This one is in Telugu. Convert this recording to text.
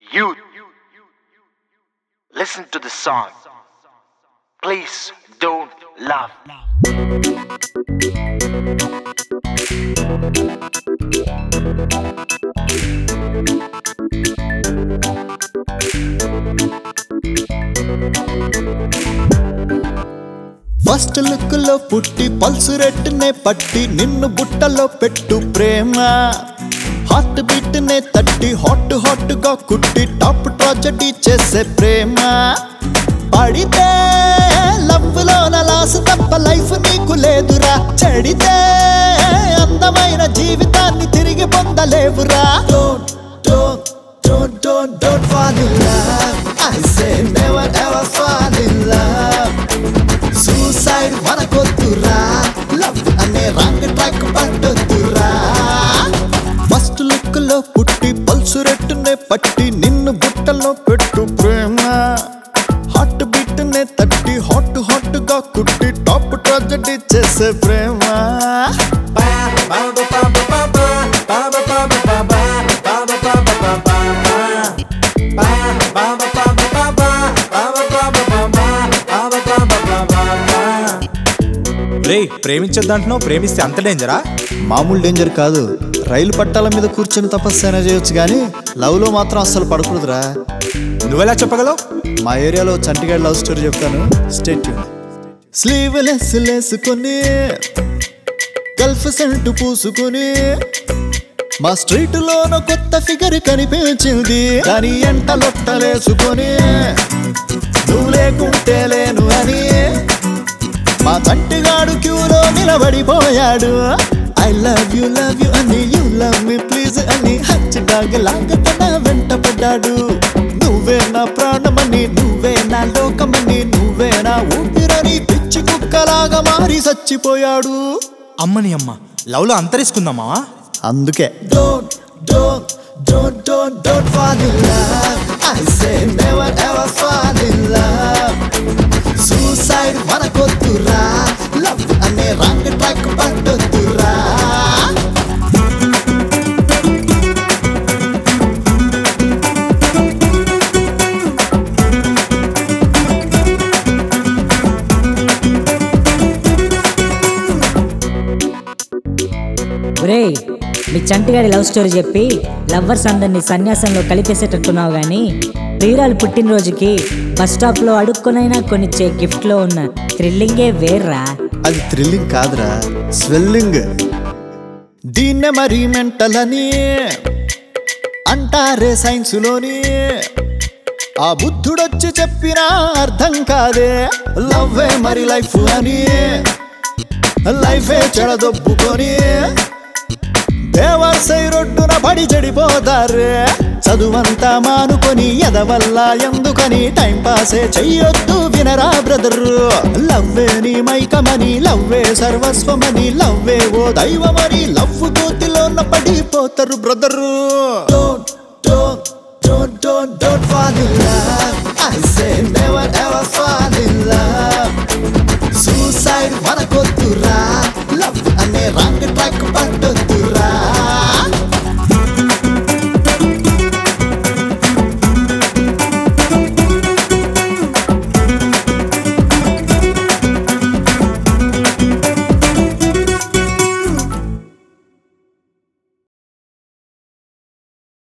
Youth, listen to the song. Please don't laugh. First look లో పుట్టి పల్సు రెట్టునే పట్టి నిన్ను బుట్టలో పెట్టు ప్రేమ హార్ట్ బీట్ నే తట్టి హాట్ హాట్ గా కుట్టి టాప్ ట్రాజడీ చేసే ప్రేమ పడితే లవ్ లో లాసు తప్ప లైఫ్ నీకు లేదురా చెడితే అందమైన జీవితాన్ని తిరిగి పొందలేవురా Don't, don't, don't, don't, don't fall in love. I say never ever fall in love. Suicide మనకొద్దురా లవ్ అనే రాంగ్ ట్రాక్ పట్టొద్దురా ఫస్ట్ లుక్ లో పుట్టి పల్సు రెట్టునే పట్టి నిన్ను బుట్టలో పెట్టు ప్రేమ హాట్ బీట్ నే తట్టి హాట్ హాట్ గా కుట్టి టాప్ ట్రాజడీ చేసే ప్రేమ రే ప్రేమించొద్దంటున్నావు ప్రేమిస్తే అంత డేంజరా మామూలు డేంజర్ కాదు రైలు పట్టాల మీద కూర్చొని తపస్సైనా చేయొచ్చు కానీ లవ్ లో మాత్రం అస్సలు పడకూడదురా నువ్వెలా చెప్పగలవు మా ఏరియాలో చంటిగాడ్ లవ్ స్టోరీ చెప్తాను స్టేట్ స్లీవ్ లెస్ లేసుకొని గల్ఫ్ సెంట్ పూసుకొని మా స్ట్రీట్ లోన కొత్త ఫిగర్ కనిపించింది కానీ ఎంట లొట్టలేసుకొని నువ్వు లేకుంటే లేను అని మా చంటిగాడు క్యూలో నిలబడిపోయాడు I love you love you అని యు లవ్ మీ ప్లీజ్ అని హచ్చి డాగ్ లాగా తన వెంట పడ్డాడు నువ్వే నా ప్రాణమని నువ్వే నా లోకమని నువ్వే నా ఊపిరని పిచ్చి కుక్కలాగా మారి చచ్చిపోయాడు అమ్మని అమ్మ లవ్ లో అంతరిసుకుందామా అందుకే don't don't don't don't don't fall in love I say never ever fall in love suicide మనకొద్దురా లవ్ అనే రాంగ్ ట్రాక్ పట్టొద్దురా ఒరేయ్ మీ చంటిగాడి లవ్ స్టోరీ చెప్పి లవ్వర్స్ అందరినీ సన్యాసంలో కలిపేసేటట్టున్నావు గాని ప్రియురాలు పుట్టినరోజుకి బస్ స్టాప్ లో అడుక్కొనైనా కొనిచ్చే గిఫ్ట్ లో ఉన్న థ్రిల్లింగే వేర్రా అది థ్రిల్లింగ్ కాదురా స్వెల్లింగ్ దీన్నే మరి మెంటల్ అని అంటారే సైన్సులోని ఆ బుద్ధుడొచ్చి చెప్పినా అర్థం కాదే లవ్వే మరి లైఫ్ అని లైఫే చెడదొబ్బుకొని దేవర్సై రొడ్డున పడి చెడిపోతారే చదువంతా మానుకొని ఎదవల్ల ఎందుకని టైం పాసే చెయ్యొద్దు వినరా బ్రదర్ లవ్వే నీ మైకమని లవ్వే సర్వస్వమని లవ్వే ఓ దైవమని లవ్ కోతిలోన పడిపోతారు brother don't don't don't don't don't fall in love I say